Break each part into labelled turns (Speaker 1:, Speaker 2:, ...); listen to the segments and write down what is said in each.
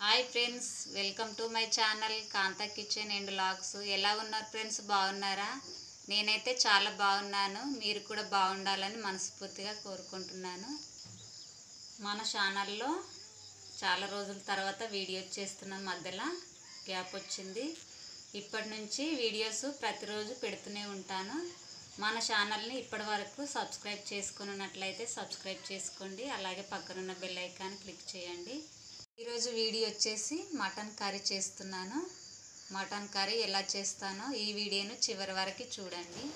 Speaker 1: hi friends welcome to my channel Kantha kitchen and logs ఎలా ఉన్నారు friends బాగున్నారా నేనైతే చాలా బాగున్నాను మీరు కూడా బాగుండాలని మనస్ఫూర్తిగా కోరుకుంటున్నాను మన ఛానల్లో చాలా రోజుల తర్వాత వీడియో చేస్తున్న మధ్యలో గ్యాప్ వచ్చింది ఇప్పటి నుంచి వీడియోస్ ప్రతిరోజు పెడుతూనే ఉంటాను మన ఛానల్ని ఇప్పటి వరకు సబ్స్క్రైబ్ చేసుకున్నట్లయితే సబ్స్క్రైబ్ చేసుకోండి అలాగే పక్కనున్న బెల్ ఐకాన్ క్లిక్ చేయండి ఈరోజు వీడియో వచ్చేసి మటన్ కర్రీ చేస్తున్నాను మటన్ కర్రీ ఎలా చేస్తానో ఈ వీడియోను చివరి వరకు చూడండి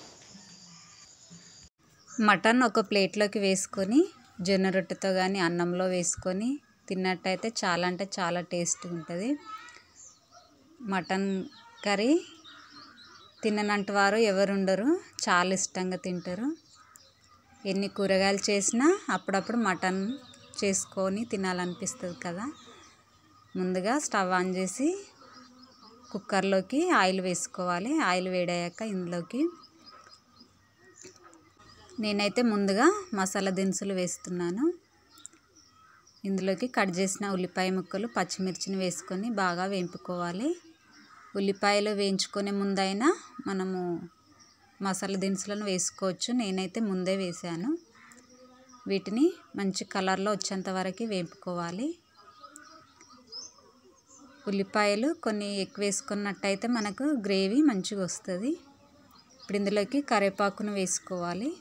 Speaker 1: మటన్ ఒక ప్లేట్లోకి వేసుకొని జొన్న రొట్టెతో కానీ అన్నంలో వేసుకొని తిన్నట్టయితే చాలా అంటే చాలా టేస్ట్ ఉంటుంది మటన్ కర్రీ తిననంటి వారు ఎవరు ఉండరు చాలా ఇష్టంగా తింటారు ఎన్ని కూరగాయలు చేసినా అప్పుడప్పుడు మటన్ చేసుకొని తినాలనిపిస్తుంది కదా ముందుగా స్టవ్ ఆన్ చేసి కుక్కర్లోకి ఆయిల్ వేసుకోవాలి ఆయిల్ వేడయ్యాక ఇందులోకి నేనైతే ముందుగా మసాలా దినుసులు వేస్తున్నాను ఇందులోకి కట్ చేసిన ఉల్లిపాయ ముక్కలు పచ్చిమిర్చిని వేసుకొని బాగా వేంపుకోవాలి ఉల్లిపాయలు వేయించుకునే ముందైనా మనము మసాలా దినుసులను వేసుకోవచ్చు నేనైతే ముందే వేసాను వీటిని మంచి కలర్లో వచ్చేంత వరకు వేపుకోవాలి ఉల్లిపాయలు కొన్ని ఎక్కువ వేసుకున్నట్టయితే మనకు గ్రేవీ మంచిగా వస్తుంది ఇప్పుడు ఇందులోకి కరివేపాకును వేసుకోవాలి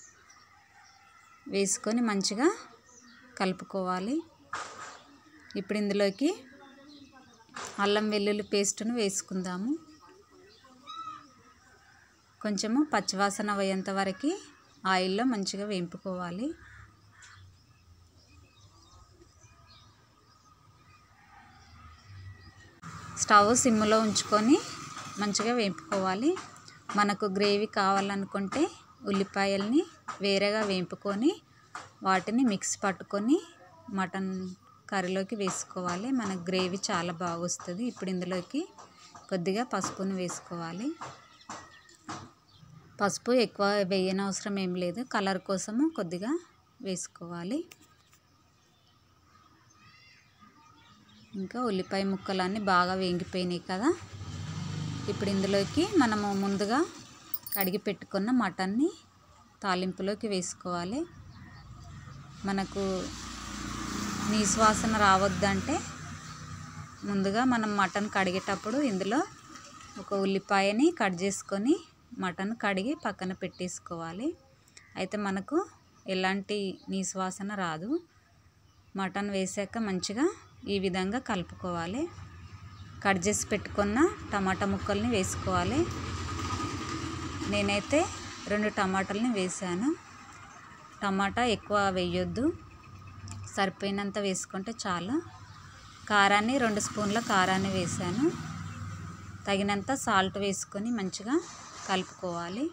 Speaker 1: వేసుకొని మంచిగా కలుపుకోవాలి ఇప్పుడు ఇందులోకి అల్లం వెల్లుల్లి పేస్టును వేసుకుందాము కొంచెము పచ్చివాసన పోయేంత వరకు ఆయిల్లో మంచిగా వేంపుకోవాలి స్టవ్ సిమ్లో ఉంచుకొని మంచిగా వేపుకోవాలి మనకు గ్రేవీ కావాలనుకుంటే ఉల్లిపాయల్ని వేరేగా వేపుకొని వాటిని మిక్స్ పట్టుకొని మటన్ కర్రీలోకి వేసుకోవాలి మనకు గ్రేవీ చాలా బాగా వస్తుంది ఇప్పుడు ఇందులోకి కొద్దిగా పసుపును వేసుకోవాలి పసుపు ఎక్కువ వేయని అవసరం ఏం లేదు కలర్ కోసము కొద్దిగా వేసుకోవాలి ఇంకా ఉల్లిపాయ ముక్కలన్నీ బాగా వేగిపోయినాయి కదా ఇప్పుడు ఇందులోకి మనము ముందుగా కడిగి పెట్టుకున్న మటన్ని తాలింపులోకి వేసుకోవాలి మనకు నీసు వాసన రావద్దంటే ముందుగా మనం మటన్ కడిగేటప్పుడు ఇందులో ఒక ఉల్లిపాయని కట్ చేసుకొని మటన్ కడిగి పక్కన పెట్టేసుకోవాలి అయితే మనకు ఎలాంటి నీసు వాసన రాదు మటన్ వేసాక మంచిగా ఈ విధంగా కలుపుకోవాలి కట్ చేసి పెట్టుకున్న టమాటా ముక్కల్ని వేసుకోవాలి నేనైతే రెండు టమాటాలని వేసాను టమాటా ఎక్కువ వేయొద్దు సరిపోయినంత వేసుకుంటే చాలు కారాన్ని రెండు స్పూన్ల కారాన్ని వేసాను తగినంత సాల్ట్ వేసుకొని మంచిగా కలుపుకోవాలి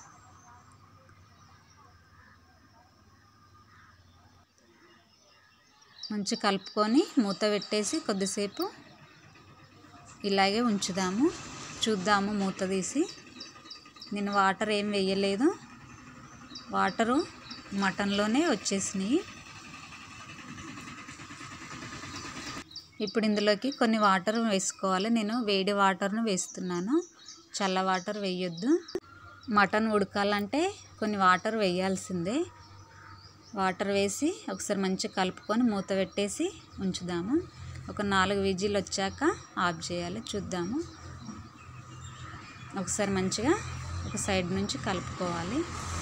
Speaker 1: మంచి కలుపుకొని మూత పెట్టేసి కొద్దిసేపు ఇలాగే ఉంచుదాము చూద్దాము మూత తీసి నేను వాటర్ ఏం వేయలేదు వాటరు మటన్లోనే వచ్చేసినాయి ఇప్పుడు ఇందులోకి కొన్ని వాటర్ వేసుకోవాలి నేను వేడి వాటర్ను వేస్తున్నాను చల్ల వాటర్ వేయొద్దు మటన్ ఉడకాలంటే కొన్ని వాటర్ వేయాల్సిందే వాటర్ వేసి ఒకసారి మంచిగా కలుపుకొని మూత పెట్టేసి ఉంచుదాము ఒక నాలుగు విజిల్ వచ్చాక ఆఫ్ చేయాలి చూద్దాము ఒకసారి మంచిగా ఒక సైడ్ నుంచి కలుపుకోవాలి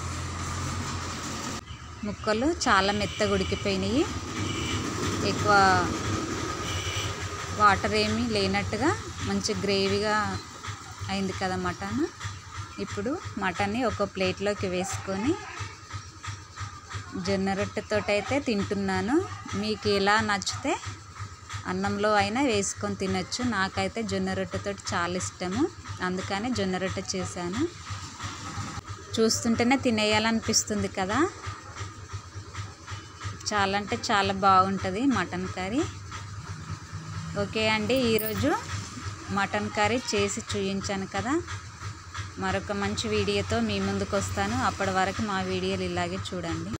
Speaker 1: ముక్కలు చాలా మెత్తగా ఉడికిపోయినాయి ఎక్కువ వాటర్ ఏమీ లేనట్టుగా మంచి గ్రేవీగా అయింది కదా మటన్ ఇప్పుడు మటన్ని ఒక ప్లేట్లోకి వేసుకొని జొన్న రొట్టెతో అయితే తింటున్నాను మీకు ఎలా నచ్చితే అన్నంలో అయినా వేసుకొని తినొచ్చు నాకైతే జొన్న రొట్టెతో చాలా ఇష్టము అందుకని జొన్న రొట్టె చేశాను చూస్తుంటేనే తినేయాలనిపిస్తుంది కదా చాలా అంటే చాలా బాగుంటుంది మటన్ కర్రీ ఓకే అండి ఈరోజు మటన్ కర్రీ చేసి చూపించాను కదా మరొక మంచి వీడియోతో మీ ముందుకు వస్తాను అప్పటి వరకు మా వీడియోలు ఇలాగే చూడండి